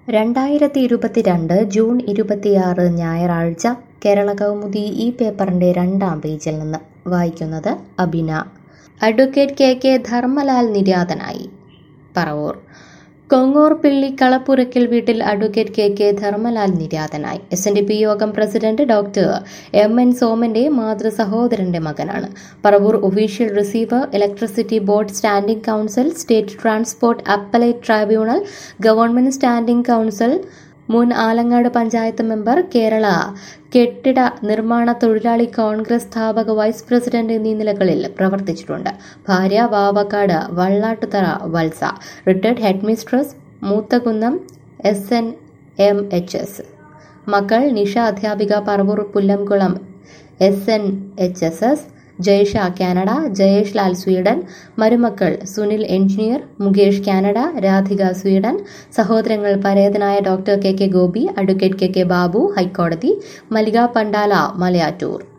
രണ്ടായിരത്തി ഇരുപത്തിരണ്ട് ജൂൺ ഇരുപത്തിയാറ് ഞായറാഴ്ച കേരള കൗമുദി ഈ പേപ്പറിന്റെ രണ്ടാം പേജിൽ നിന്ന് വായിക്കുന്നത് Abina advocate K K Dharmalal നിര്യാതനായി പറവൂർ കൊങ്ങോർപിള്ളി കളപ്പുരയ്ക്കൽ വീട്ടിൽ അഡ്വക്കേറ്റ് കെ കെ ധർമ്മലാൽ നിര്യാതനായി എസ് എൻ ഡി പി യോഗം പ്രസിഡന്റ് ഡോക്ടർ എം എൻ സോമന്റെ മാതൃ സഹോദരന്റെ മകനാണ് Paravur official receiver electricity board standing counsel state transport appellate tribunal government standing counsel മുൻ ആലങ്ങാട് പഞ്ചായത്ത് മെമ്പർ കേരള കെട്ടിട നിർമ്മാണ തൊഴിലാളി കോൺഗ്രസ് സ്ഥാപക വൈസ് പ്രസിഡന്റ് എന്നീ നിലകളിൽ പ്രവർത്തിച്ചിട്ടുണ്ട് ഭാര്യ Vavakkad Vallattuthara Valsa retired head mistress Moothakunnam S N M H S മക്കൾ നിഷ അധ്യാപിക Paravur Pullamkulam S N H S S Jaisha Canada Jayesh Lal Sweden മരുമക്കൾ Sunil engineer Mukesh Canada Radhika Sweden സഹോദരങ്ങൾ പരേതനായ doctor K K Gopi advocate K K Babu ഹൈക്കോടതി മലിക പണ്ടാല മലയാറ്റൂർ